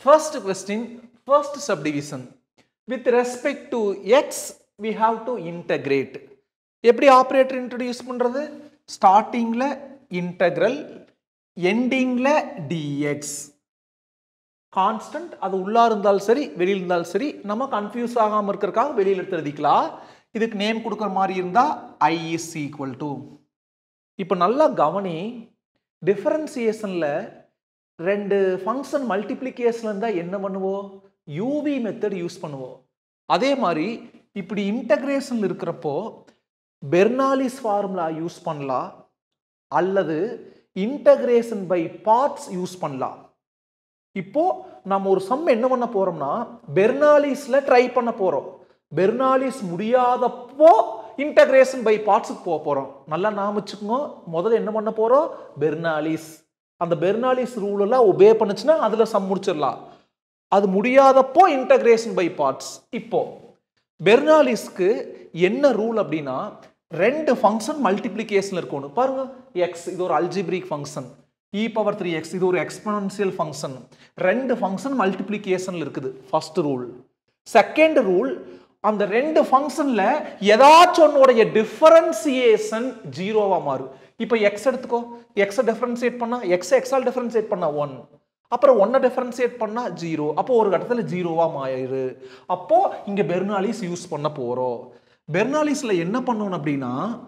First question, first subdivision. With respect to x, we have to integrate. எப்படி operator introduce பண்றது ஸ்டார்டிங்ல integral எண்டிங்ல dx constant அது உள்ளா இருந்தாலும் சரி வெளியில் இருந்தாலும் சரி நம்ம கன்ஃபியூஸ் ஆகாம இருக்கிறதுக்காக வெளியில் எடுத்து எழுதிக்கலாம் இதுக்கு நேம் கொடுக்குற மாதிரி இருந்தா ஐ இஸ் ஈக்குவல் டு இப்போ நல்லா கவனி டிஃபரன்சியேஷனில் ரெண்டு ஃபங்க்ஷன் மல்டிப்ளிகேஷன் இருந்தால் என்ன பண்ணுவோம் யூவி மெத்தட் யூஸ் பண்ணுவோம் அதே மாதிரி இப்படி இன்டகிரேஷன் இருக்கிறப்போ பெர்னாலிஸ் ஃபார்முலா யூஸ் பண்ணலாம் அல்லது இன்டகிரேஷன் பை பார்ட்ஸ் யூஸ் பண்ணலாம் இப்போ நம்ம ஒரு சம் என்ன பண்ண போறோம்னா பெர்னாலிஸ்ல ட்ரை பண்ண போறோம் பெர்னாலிஸ் முடியாதப்போ இன்டகிரேஷன் பை பார்ட்ஸுக்கு போக போறோம் நல்லா நாம வச்சுக்கோங்க முதல்ல என்ன பண்ண போறோம் பெர்னாலிஸ் அந்த பெர்னாலிஸ் ரூல் எல்லாம் ஒபே பண்ணுச்சுன்னா அதுல சம் முடிச்சிடலாம் அது முடியாதப்போ இன்டகிரேஷன் பை பார்ட்ஸ் இப்போ பெர்னாலிஸ்க்கு என்ன ரூல் அப்படின்னா ரெண்டு ஃபங்க்ஷன் மல்டிப்ளிகேஷன் இருக்கணும் பாருங்க எக்ஸ் இது ஒரு algebraic function E power three X இது ஒரு எக்ஸ்பனன்சியல் ஃபங்க்ஷன் ரெண்டு ஃபங்க்ஷன் மல்டிப்ளிகேஷன்ல இருக்குது ஃபர்ஸ்ட் ரூல் செகண்ட் ரூல் அந்த ரெண்டு ஃபங்க்ஷன்ல ஏதாச்சும் ஒன்னுடைய டிஃபரன்சியேஷன் ஜீரோவா மாறும் இப்போ எக்ஸ் எடுத்துக்கோ எக்ஸை டிஃபரன்சியேட் பண்ணா எக்ஸ் எக்ஸால் டிஃபரன்சியேட் பண்ணா ஒன் அப்புறம் ஒன்னை டிஃபரன்சியேட் பண்ணா ஜீரோ அப்போ ஒரு இடத்துல ஜீரோவா மாயிரு அப்போ இங்க பெர்னாலிஸ் யூஸ் பண்ண போறோம் பெர்னாலிஸ்ல என்ன பண்ணணும் அப்படின்னா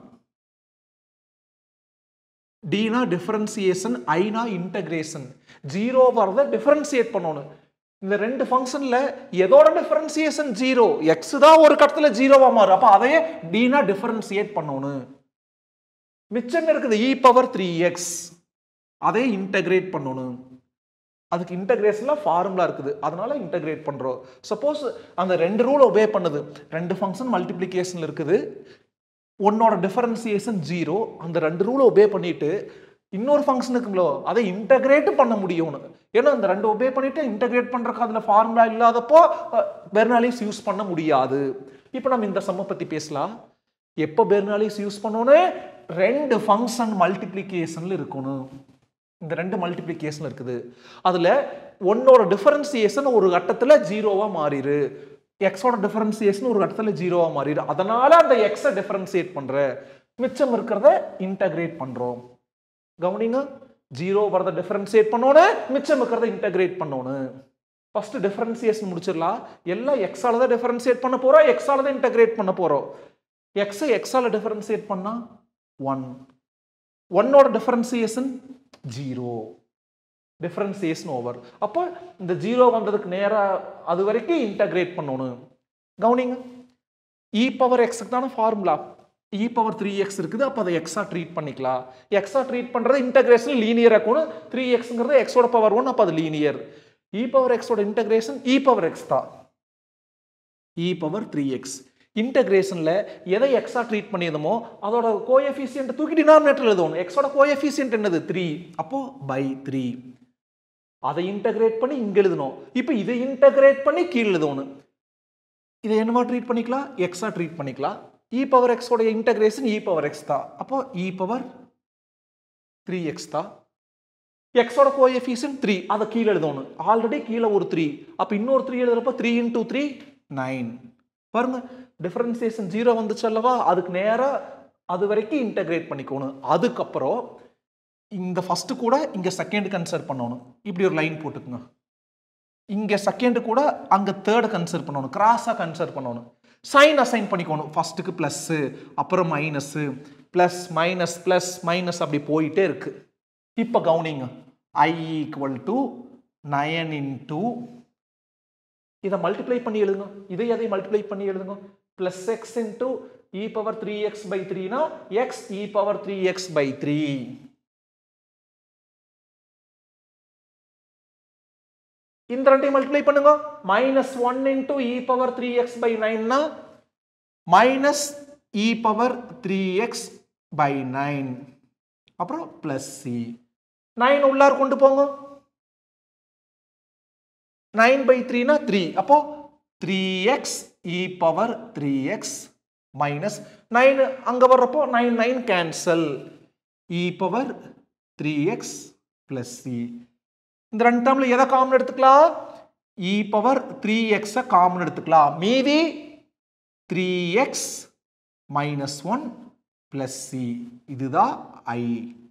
டினா டிஃபரன்சியேஷன் ஐனா இன்டகிரேஷன் ஜீரோ வரத டிஃபரன்சியேட் பண்ணணும் இந்த ரெண்டு ஃபங்க்ஷன்ல எதோட டிஃபரன்சியேஷன் ஜீரோ எக்ஸ் தான் ஒரு கட்டத்துல ஜீரோவா மாறும் அப்ப அதையே டினா டிஃபரன்சியேட் பண்ணணும் மிச்சம் இருக்குது இ பவர் த்ரீ எக்ஸ் அதை இன்டகிரேட் பண்ணணும் அதுக்கு இன்டகிரேஷன்ல ஃபார்முலா இருக்குது அதனால இன்டகிரேட் பண்றோம் சப்போஸ் அந்த ரெண்டு ரூல் ஒபே பண்ணுது ரெண்டு ஃபங்க்ஷன் மல்டிப்ளிகேஷன் இருக்குது உன்னோட டிஃபரன்சியேஷன் ஜீரோ அந்த ரெண்டு ரூலை ஒபே பண்ணிட்டு இன்னொரு ஃபங்க்ஷன் இருக்குங்களோ அதை இன்டகிரேட் பண்ண முடியும் ஏன்னா அந்த ரெண்டு ஒபே பண்ணிட்டு இன்டகிரேட் பண்றதுக்கு அதுல ஃபார்முலா இல்லாதப்போ பெர்னாலிஸ் யூஸ் பண்ண முடியாது இப்போ நம்ம இந்த சம்ம பத்தி பேசலாம் எப்போ பெர்னாலிஸ் யூஸ் பண்ணோன்னு ரெண்டு ஃபங்க்ஷன் மல்டிப்ளிகேஷன்ல இருக்கணும் இந்த ரெண்டு மல்டிப்ளிகேஷன் இருக்குது அதுல ஒன்னோட டிஃபரன்சியேஷன் ஒரு கட்டத்துல ஜீரோவா மாறிடு எக்ஸோட டிஃபரன்சியேஷன் ஒரு கட்டத்துல ஜீரோவா மாறிடு அதனால அந்த எக்ஸை டிஃபரன்சியேட் பண்ற மிச்சம் இருக்கிறத இன்டகிரேட் பண்றோம் கவனிங்க ஜீரோ வரத டிஃபரன்சியேட் பண்ணோன்னு மிச்சம் இருக்கிறத இன்டகிரேட் பண்ணணும் ஃபர்ஸ்ட் டிஃபரன்சியேஷன் முடிச்சிடலாம் எல்லாம் எக்ஸால தான் டிஃபரன்சியேட் பண்ண போறோம் எக்ஸால தான் இன்டகிரேட் பண்ண போறோம் எக்ஸை எக்ஸால டிஃபரன்சியேட் பண்ணா ஒன் ஒன்னோட டிஃபரன்சியேஷன் ஜீரோ டிஃபரன்சியேஷன் ஓவர் அப்போ இந்த ஜீரோ வந்ததுக்கு நேராக அது வரைக்கும் இன்டகிரேட் பண்ணணும் கவனிங்க இ பவர் எக்ஸுக்கு தானே formula E power three X இருக்குது அப்போ அதை எக்ஸா ட்ரீட் பண்ணிக்கலாம் எக்ஸா ட்ரீட் பண்ணுறது இன்டகிரேஷன் லீனியர் இருக்கணும் த்ரீ எக்ஸுங்கிறது எக்ஸோட பவர் ஒன் அப்போ அது லீனியர் இ பவர் எக்ஸோட இன்டகிரேஷன் இ பவர் எக்ஸ் தான் இ பவர் த்ரீ எக்ஸ் இன்டகிரேஷனில் எதை எக்ஸா ட்ரீட் பண்ணியிருந்தோமோ அதோட கோஎஃபிஷியன்ட் தூக்கி டினாமினேட்டர் எழுதணும் எக்ஸோட கோஎஃபிஷியன்ட் என்னது த்ரீ அப்போ பை த்ரீ அதை இன்டகிரேட் பண்ணி இங்க எழுதணும் இப்போ இதை இன்டகிரேட் பண்ணி கீழே எழுதணும் இதை என்னவா ட்ரீட் பண்ணிக்கலாம் எக்ஸா ட்ரீட் பண்ணிக்கலாம் இ பவர் எக்ஸோட இன்டகிரேஷன் இ பவர் எக்ஸ் தான் அப்போ இ பவர் த்ரீ எக்ஸ் தான் எக்ஸோட கோஎஃபிஷியன் த்ரீ அதை கீழே எழுதணும் ஆல்ரெடி கீழே ஒரு த்ரீ அப்போ இன்னொரு த்ரீ எழுதுறப்ப த்ரீ இன்டூ த்ரீ நைன் பாருங்க டிஃபரன்சியேஷன் ஜீரோ வந்துச்சு அல்லவா அதுக்கு நேராக அது வரைக்கும் இன்டகிரேட் பண்ணிக்கணும் அதுக்கப்புறம் இந்த ஃபர்ஸ்ட் கூட இங்க செகண்ட் கன்சிடர் பண்ணணும் இப்படி ஒரு லைன் போட்டுக்குங்க இங்க செகண்ட் கூட அங்க தேர்ட் கன்சிடர் பண்ணணும் கிராஸா கன்சிடர் பண்ணணும் சைன் அசைன் பண்ணிக்கணும் ஃபர்ஸ்ட்டுக்கு ப்ளஸ் அப்புறம் minus plus minus plus minus அப்படி போயிட்டே இருக்கு இப்போ கவுனிங்க I equal to nine into இதை மல்டிப்ளை பண்ணி எழுதுங்க இதை எதை மல்டிப்ளை பண்ணி எழுதுங்க plus X into E power three X by த்ரீனா X E power three X by three இந்த ரெண்டையும் மல்டிப்ளை பண்ணுங்க minus one into E power three X by நைன்னா minus E power three X by nine அப்புறம் plus C nine உள்ளார் கொண்டு போங்க nine by த்ரீனா த்ரீ அப்போ த்ரீ எக்ஸ் இ power three x minus nine அங்கே வர்றப்போ nine nine cancel e power three x plus C இந்த ரெண்டு டேர்மில் எதை காமன் எடுத்துக்கலாம் இ பவர் த்ரீ எக்ஸை காமன் எடுத்துக்கலாம் மீதி three x minus one plus C இதுதான் ஐ